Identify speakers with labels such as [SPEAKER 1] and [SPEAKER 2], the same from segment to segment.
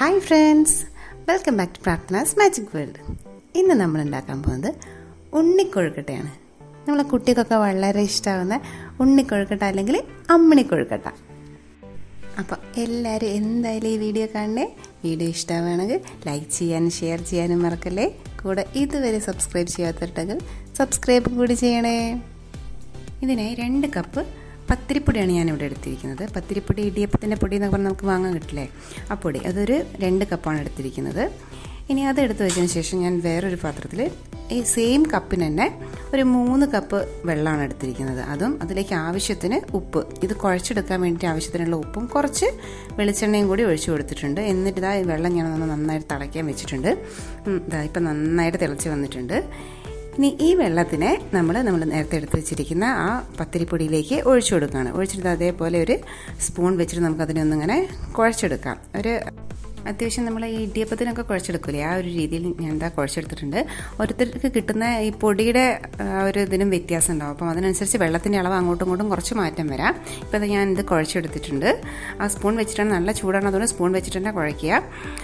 [SPEAKER 1] hi friends welcome back to Prarthana's magic world ഇന്ന് നമ്മൾ ഉണ്ടാക്കാൻ പോകുന്നത് ഉണ്ണിക്കൊഴുക്കട്ടയാണ് നമ്മളെ കുട്ടികൾക്കൊക്കെ വളരെ ഇഷ്ടമാകുന്ന ഉണ്ണിക്കൊഴുക്കട്ട അല്ലെങ്കിൽ അമ്മിണിക്കൊഴുക്കട്ട അപ്പോൾ എല്ലാവരും എന്തായാലും ഈ വീഡിയോ കാണണേ വീഡിയോ ഇഷ്ടമാണെങ്കിൽ ലൈക്ക് ചെയ്യാനും ഷെയർ ചെയ്യാനും മറക്കല്ലേ കൂടെ ഇതുവരെ സബ്സ്ക്രൈബ് ചെയ്യാത്തവരുണ്ടെങ്കിൽ സബ്സ്ക്രൈബും കൂടി ചെയ്യണേ ഇതിനായി രണ്ട് കപ്പ് പത്തിരിപ്പൊടിയാണ് ഞാനിവിടെ എടുത്തിരിക്കുന്നത് പത്തിരിപ്പൊടി ഇടിയപ്പത്തിൻ്റെ പൊടി എന്നൊക്കെ പറഞ്ഞാൽ നമുക്ക് വാങ്ങാൻ കിട്ടില്ലേ ആ പൊടി അതൊരു രണ്ട് കപ്പാണ് എടുത്തിരിക്കുന്നത് ഇനി അത് എടുത്ത് വെച്ചതിന് ശേഷം ഞാൻ വേറൊരു പാത്രത്തിൽ ഈ സെയിം കപ്പിന് തന്നെ ഒരു മൂന്ന് കപ്പ് വെള്ളമാണ് എടുത്തിരിക്കുന്നത് അതും അതിലേക്ക് ആവശ്യത്തിന് ഉപ്പ് ഇത് കുഴച്ചെടുക്കാൻ വേണ്ടി ആവശ്യത്തിനുള്ള ഉപ്പും കുറച്ച് വെളിച്ചെണ്ണയും കൂടി ഒഴിച്ചു കൊടുത്തിട്ടുണ്ട് എന്നിട്ട് ഇതാ ഈ വെള്ളം ഞാൻ ഒന്ന് നന്നായിട്ട് തിളയ്ക്കാൻ വെച്ചിട്ടുണ്ട് ഇതാ ഇപ്പം നന്നായിട്ട് തിളച്ച് വന്നിട്ടുണ്ട് ഇനി ഈ വെള്ളത്തിനെ നമ്മൾ നമ്മൾ നേരത്തെ എടുത്ത് വെച്ചിരിക്കുന്ന ആ പത്തിരിപ്പൊടിയിലേക്ക് ഒഴിച്ചു കൊടുക്കുകയാണ് ഒഴിച്ചിട്ട് അതേപോലെ ഒരു സ്പൂൺ വെച്ചിട്ട് നമുക്ക് അതിനെ ഒന്നിങ്ങനെ കുഴച്ചെടുക്കാം ഒരു അത്യാവശ്യം നമ്മൾ ഈ ഇടിയപ്പത്തിനൊക്കെ കുഴച്ചെടുക്കില്ലേ ആ ഒരു രീതിയിൽ ഞാൻ എന്താ കുഴച്ചെടുത്തിട്ടുണ്ട് ഓരോരുത്തർക്ക് കിട്ടുന്ന ഈ പൊടിയുടെ ഒരു ഇതിനും വ്യത്യാസം ഉണ്ടാവും അപ്പം അതിനനുസരിച്ച് വെള്ളത്തിൻ്റെ അളവ് അങ്ങോട്ടും ഇങ്ങോട്ടും കുറച്ച് മാറ്റം വരാം ഇപ്പോൾ ഇത് ഞാൻ ഇത് കുഴച്ചെടുത്തിട്ടുണ്ട് ആ സ്പൂൺ വെച്ചിട്ടാണ് നല്ല ചൂടാണ് അതുകൊണ്ട് സ്പൂൺ വെച്ചിട്ട് തന്നെ കുഴയ്ക്കുക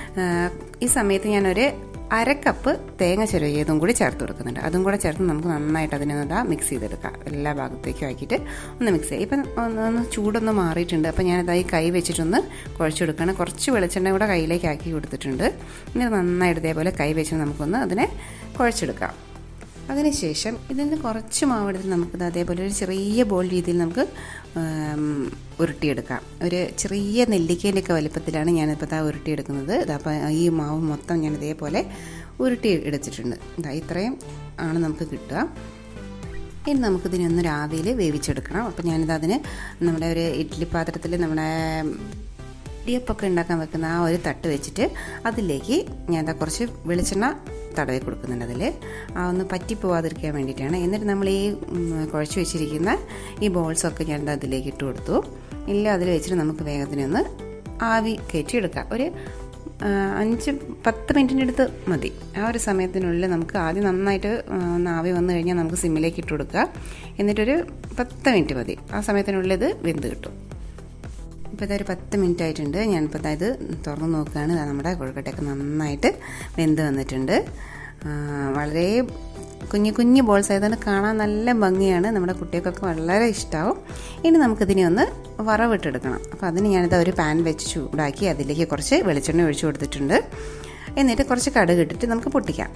[SPEAKER 1] ഈ സമയത്ത് ഞാനൊരു അര കപ്പ് തേങ്ങ ചിരകിയതും കൂടി ചേർത്ത് കൊടുക്കുന്നുണ്ട് അതും കൂടെ ചേർത്ത് നമുക്ക് നന്നായിട്ട് അതിനൊന്ന് മിക്സ് ചെയ്തെടുക്കാം എല്ലാ ഭാഗത്തേക്കും ആക്കിയിട്ട് ഒന്ന് മിക്സ് ചെയ്യാം ഇപ്പം ഒന്ന് ചൂടൊന്ന് മാറിയിട്ടുണ്ട് അപ്പം ഞാനതായി കൈ വെച്ചിട്ടൊന്ന് കുഴച്ചെടുക്കുകയാണ് കുറച്ച് വെളിച്ചെണ്ണ കൂടെ കയ്യിലേക്ക് ആക്കി കൊടുത്തിട്ടുണ്ട് ഇനി നന്നായിട്ട് ഇതേപോലെ കൈ വെച്ചിട്ട് നമുക്കൊന്ന് അതിനെ കുഴച്ചെടുക്കാം അതിനുശേഷം ഇതിന് കുറച്ച് മാവെടുത്ത് നമുക്കിത് അതേപോലെ ഒരു ചെറിയ ബോൾ രീതിയിൽ നമുക്ക് ഉരുട്ടിയെടുക്കാം ഒരു ചെറിയ നെല്ലിക്കേൻ്റെയൊക്കെ വലിപ്പത്തിലാണ് ഞാനിപ്പോൾ ഇതാ ഉരുട്ടിയെടുക്കുന്നത് അപ്പോൾ ഈ മാവ് മൊത്തം ഞാൻ ഇതേപോലെ ഉരുട്ടി എടുത്തിട്ടുണ്ട് ഇതാ ഇത്രയും ആണ് നമുക്ക് കിട്ടുക ഇനി നമുക്കിതിനെ ഒന്ന് രാവിൽ വേവിച്ചെടുക്കണം അപ്പോൾ ഞാനിത് അതിന് നമ്മുടെ ഒരു ഇഡ്ഡലി പാത്രത്തിൽ നമ്മുടെ ഇടിയപ്പൊക്കെ ഉണ്ടാക്കാൻ വെക്കുന്ന ആ ഒരു തട്ട് വെച്ചിട്ട് അതിലേക്ക് ഞാൻ എന്താ കുറച്ച് വെളിച്ചെണ്ണ തടവി കൊടുക്കുന്നുണ്ട് അതിൽ ആ ഒന്ന് പറ്റിപ്പോവാതിരിക്കാൻ വേണ്ടിയിട്ടാണ് എന്നിട്ട് നമ്മൾ ഈ കുഴച്ച് വെച്ചിരിക്കുന്ന ഈ ബോൾസൊക്കെ ഞാൻ അതിലേക്ക് ഇട്ട് കൊടുത്തു ഇല്ല അതിൽ വെച്ചിട്ട് നമുക്ക് വേഗത്തിനൊന്ന് ആവി കയറ്റിയെടുക്കാം ഒരു അഞ്ച് പത്ത് മിനിറ്റിൻ്റെ അടുത്ത് മതി ആ ഒരു സമയത്തിനുള്ളിൽ നമുക്ക് ആദ്യം നന്നായിട്ട് ഒന്ന് ആവി വന്നു കഴിഞ്ഞാൽ നമുക്ക് സിമ്മിലേക്ക് ഇട്ട് കൊടുക്കുക എന്നിട്ടൊരു പത്ത് മിനിറ്റ് മതി ആ സമയത്തിനുള്ളിൽ ഇത് വെന്ത് കിട്ടും ഇപ്പോൾ ഇതൊരു പത്ത് മിനിറ്റ് ആയിട്ടുണ്ട് ഞാനിപ്പോൾ അതായത് തുറന്ന് നോക്കുകയാണ് നമ്മുടെ കൊഴുക്കട്ടയൊക്കെ നന്നായിട്ട് വെന്ത് വന്നിട്ടുണ്ട് വളരെ കുഞ്ഞു കുഞ്ഞു ബോൾസ് ആയതുകൊണ്ട് കാണാൻ നല്ല ഭംഗിയാണ് നമ്മുടെ കുട്ടികൾക്കൊക്കെ വളരെ ഇഷ്ടമാവും ഇനി നമുക്കിതിനെ ഒന്ന് വറവിട്ടെടുക്കണം അപ്പോൾ അതിന് ഞാനിത് ഒരു പാൻ വെച്ച് ചൂടാക്കി അതിലേക്ക് കുറച്ച് വെളിച്ചെണ്ണ ഒഴിച്ചു കൊടുത്തിട്ടുണ്ട് എന്നിട്ട് കുറച്ച് കടുക് ഇട്ടിട്ട് നമുക്ക് പൊട്ടിക്കാം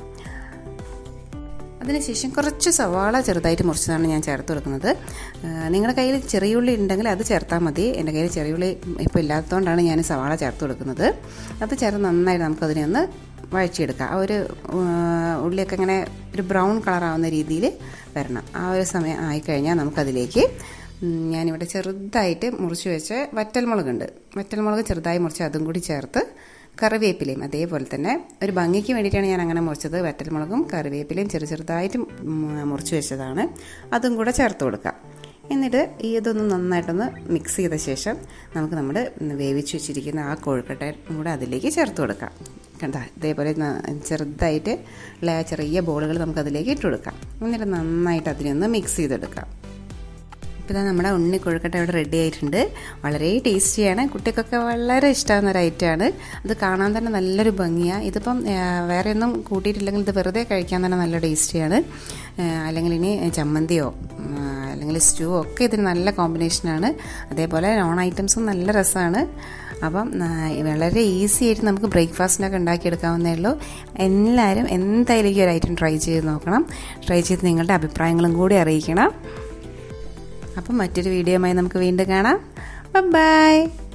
[SPEAKER 1] അതിനുശേഷം കുറച്ച് സവാള ചെറുതായിട്ട് മുറിച്ചതാണ് ഞാൻ ചേർത്ത് കൊടുക്കുന്നത് നിങ്ങളുടെ കയ്യിൽ ചെറിയുള്ളി ഉണ്ടെങ്കിൽ അത് ചേർത്താൽ മതി എൻ്റെ കയ്യിൽ ചെറിയുള്ളി ഇപ്പോൾ ഇല്ലാത്തതുകൊണ്ടാണ് ഞാൻ സവാള ചേർത്ത് കൊടുക്കുന്നത് അത് ചേർത്ത് നന്നായിട്ട് നമുക്കതിനെ ഒന്ന് വഴച്ചെടുക്കാം ആ ഒരു ഉള്ളിയൊക്കെ ഇങ്ങനെ ഒരു ബ്രൗൺ കളറാവുന്ന രീതിയിൽ വരണം ആ ഒരു സമയം ആയിക്കഴിഞ്ഞാൽ നമുക്കതിലേക്ക് ഞാനിവിടെ ചെറുതായിട്ട് മുറിച്ച് വെച്ച വറ്റൽമുളകുണ്ട് വറ്റൽമുളക് ചെറുതായി മുറിച്ച് അതും കൂടി ചേർത്ത് കറിവേപ്പിലയും അതേപോലെ തന്നെ ഒരു ഭംഗിക്ക് വേണ്ടിയിട്ടാണ് ഞാൻ അങ്ങനെ മുറിച്ചത് വറ്റൽമുളകും കറിവേപ്പിലയും ചെറു ചെറുതായിട്ട് മുറിച്ച് വെച്ചതാണ് അതും കൂടെ ചേർത്ത് കൊടുക്കാം എന്നിട്ട് ഇതൊന്ന് നന്നായിട്ടൊന്ന് മിക്സ് ചെയ്ത ശേഷം നമുക്ക് നമ്മുടെ വേവിച്ച് വെച്ചിരിക്കുന്ന ആ കൊഴുക്കട്ട കൂടെ അതിലേക്ക് ചേർത്ത് കൊടുക്കാം കണ്ട ഇതേപോലെ ചെറുതായിട്ട് ചെറിയ ബോളുകൾ നമുക്ക് അതിലേക്ക് ഇട്ട് കൊടുക്കാം എന്നിട്ട് നന്നായിട്ട് അതിനൊന്ന് മിക്സ് ചെയ്തെടുക്കാം ഇപ്പോൾ ഇതാ നമ്മുടെ ഉണ്ണി കൊഴുക്കട്ട ഇവിടെ റെഡി ആയിട്ടുണ്ട് വളരെ ടേസ്റ്റിയാണ് കുട്ടികൾക്കൊക്കെ വളരെ ഇഷ്ടമാകുന്ന ഒരു ഐറ്റമാണ് അത് കാണാൻ തന്നെ നല്ലൊരു ഭംഗിയാണ് ഇതിപ്പം വേറെ ഒന്നും കൂട്ടിയിട്ടില്ലെങ്കിൽ ഇത് വെറുതെ കഴിക്കാൻ തന്നെ നല്ല ടേസ്റ്റിയാണ് അല്ലെങ്കിൽ ഇനി ചമ്മന്തിയോ അല്ലെങ്കിൽ സ്റ്റൂ ഒക്കെ ഇതിന് നല്ല കോമ്പിനേഷനാണ് അതേപോലെ നോൺ ഐറ്റംസും നല്ല രസമാണ് അപ്പം വളരെ ഈസി ആയിട്ട് നമുക്ക് ബ്രേക്ക്ഫാസ്റ്റിനൊക്കെ ഉണ്ടാക്കിയെടുക്കാവുന്നേ ഉള്ളൂ എല്ലാവരും എന്തായാലും ഈ ഒരു ഐറ്റം ട്രൈ ചെയ്ത് നോക്കണം ട്രൈ ചെയ്ത് നിങ്ങളുടെ അഭിപ്രായങ്ങളും കൂടി അറിയിക്കണം അപ്പം മറ്റൊരു വീഡിയോയുമായി നമുക്ക് വീണ്ടും കാണാം ബൈ